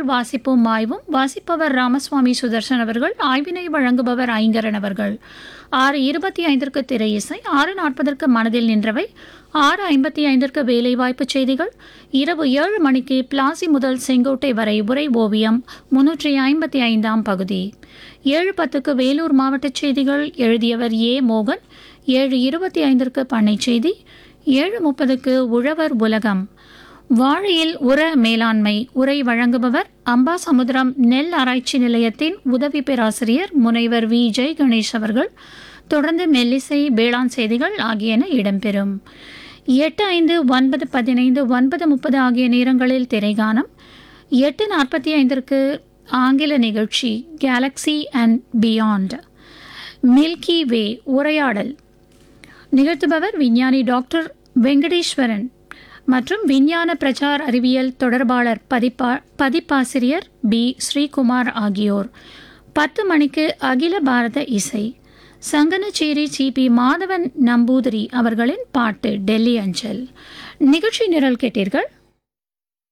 வாசிப்போம் ஆய்வும் வாசிப்பவர் ராமசுவாமி சுதர்சன் அவர்கள் ஆய்வினை வழங்குபவர் ஐங்கரன் அவர்கள் ஆறு இருபத்தி ஐந்திற்கு திரை இசை ஆறு நாற்பதற்கு மனதில் நின்றவை ஆறு ஐம்பத்தி ஐந்திற்கு வேலைவாய்ப்பு செய்திகள் இரவு ஏழு மணிக்கு பிளாசி முதல் செங்கோட்டை வரை உரை ஓவியம் முன்னூற்றி ஐம்பத்தி ஐந்தாம் பகுதி ஏழு பத்துக்கு வேலூர் மாவட்ட செய்திகள் எழுதியவர் ஏ மோகன் ஏழு இருபத்தி ஐந்திற்கு பண்ணை செய்தி ஏழு முப்பதுக்கு உழவர் உலகம் வாழையில் உர மேலாண்மை உரை வழங்குபவர் அம்பாசமுத்திரம் நெல் ஆராய்ச்சி நிலையத்தின் உதவி பேராசிரியர் முனைவர் வி ஜெய் கணேஷ் அவர்கள் தொடர்ந்து மெல்லிசை வேளாண் செய்திகள் ஆகியன இடம்பெறும் எட்டு ஐந்து ஒன்பது பதினைந்து ஒன்பது முப்பது ஆகிய நேரங்களில் திரைகானம் எட்டு நாற்பத்தி ஐந்திற்கு ஆங்கில நிகழ்ச்சி galaxy and beyond milky way உரையாடல் நிகழ்த்துபவர் விஞ்ஞானி டாக்டர் வெங்கடேஸ்வரன் மற்றும் விஞ்ஞான பிரச்சார் அறிவியல் தொடர்பாளர் பதிப்பா பதிப்பாசிரியர் பி ஸ்ரீகுமார் ஆகியோர் பத்து மணிக்கு அகில பாரத இசை சங்கனச்சேரி சிபி மாதவன் நம்பூதிரி அவர்களின் பாட்டு டெல்லி அஞ்சல் நிகழ்ச்சி நிரல் கேட்டீர்கள்